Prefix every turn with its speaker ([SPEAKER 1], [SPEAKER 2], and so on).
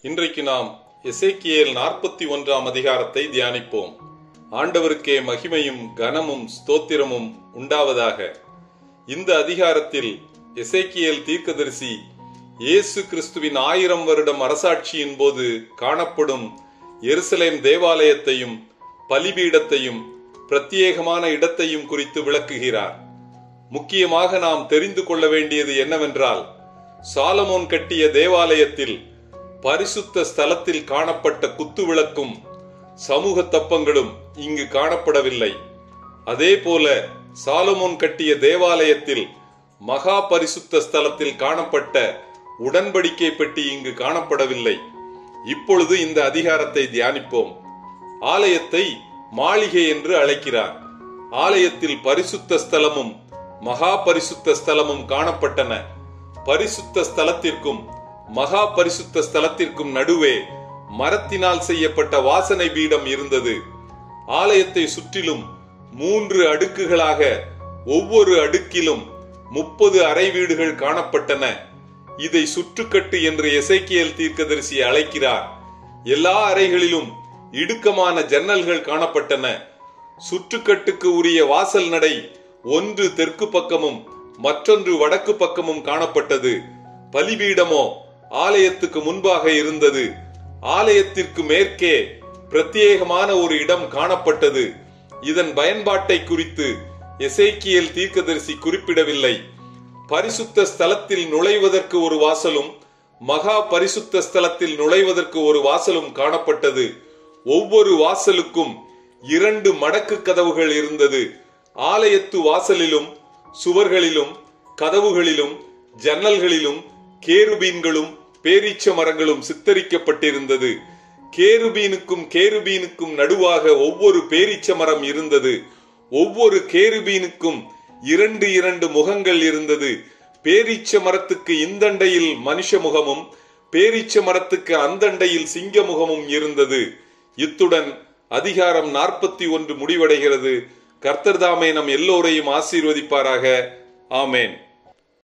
[SPEAKER 1] இன்றைக்கு நாம் எசேக்கியேல் நாற்பத்தி ஒன்றாம் அதிகாரத்தை தியானிப்போம் ஆண்டவருக்கே மகிமையும் கனமும் ஸ்தோத்திரமும் உண்டாவதாக இந்த அதிகாரத்தில் எசேக்கியேல் தீர்க்கதரிசி இயேசு கிறிஸ்துவின் ஆயிரம் வருடம் அரசாட்சியின் போது காணப்படும் எருசலேம் தேவாலயத்தையும் பலிபீடத்தையும் பிரத்யேகமான இடத்தையும் குறித்து விளக்குகிறார் முக்கியமாக நாம் தெரிந்து கொள்ள வேண்டியது என்னவென்றால் சாலமோன் கட்டிய தேவாலயத்தில் பரிசுத்த ஸ்தலத்தில் காணப்பட்ட குத்துவிளக்கும் சமூக தப்பங்களும் இங்கு காணப்படவில்லை அதே போல சாலமோன் கட்டிய தேவாலயத்தில் மகா பரிசுத்த ஸ்தலத்தில் காணப்பட்ட உடன்படிக்கை பெட்டி இங்கு காணப்படவில்லை இப்பொழுது இந்த அதிகாரத்தை தியானிப்போம் ஆலயத்தை மாளிகை என்று அழைக்கிறார் ஆலயத்தில் பரிசுத்த ஸ்தலமும் மகா பரிசுத்த ஸ்தலமும் காணப்பட்டன பரிசுத்த ஸ்தலத்திற்கும் மகா பரிசுத்த ஸ்தலத்திற்கும் நடுவே மரத்தினால் செய்யப்பட்ட வாசனை பீடம் இருந்தது ஆலயத்தை சுற்றிலும் மூன்று அடுக்குகளாக ஒவ்வொரு அடுக்கிலும் முப்பது அறை வீடுகள் காணப்பட்டன இதை சுற்றுக்கட்டு என்று எசைக்கியல் தீர்க்கதரிசி அழைக்கிறார் எல்லா அறைகளிலும் இடுக்கமான ஜன்னல்கள் காணப்பட்டன சுற்றுக்கட்டுக்கு உரிய வாசல் நடை ஒன்று தெற்கு பக்கமும் மற்றொன்று வடக்கு பக்கமும் காணப்பட்டது பலிபீடமோ ஆலயத்துக்கு முன்பாக இருந்தது ஆலயத்திற்கு மேற்கே பிரத்யேகமான ஒரு இடம் காணப்பட்டது இதன் பயன்பாட்டை குறித்து எசேக்கியல் தீர்க்கதரிசி குறிப்பிடவில்லை பரிசுத்த ஸ்தலத்தில் நுழைவதற்கு ஒரு வாசலும் மகா பரிசுத்த ஸ்தலத்தில் நுழைவதற்கு ஒரு வாசலும் காணப்பட்டது ஒவ்வொரு வாசலுக்கும் இரண்டு மடக்கு கதவுகள் இருந்தது ஆலயத்து வாசலிலும் சுவர்களிலும் கதவுகளிலும் ஜன்னல்களிலும் கேருபீன்களும் பேரீச்ச மரங்களும் சித்தரிக்கப்பட்டிருந்தது கேருபீனுக்கும் கேருபீனுக்கும் நடுவாக ஒவ்வொரு பேரீச்ச மரம் இருந்தது ஒவ்வொரு கேருபீனுக்கும் இரண்டு இரண்டு முகங்கள் இருந்தது பேரீச்ச மரத்துக்கு இந்தண்டையில் மனுஷ முகமும் பேரீச்ச மரத்துக்கு அந்தண்டையில் சிங்க முகமும் இருந்தது இத்துடன் அதிகாரம் நாற்பத்தி ஒன்று முடிவடைகிறது கர்த்தர்தாமே நம் எல்லோரையும் ஆசீர்வதிப்பாராக ஆமேன்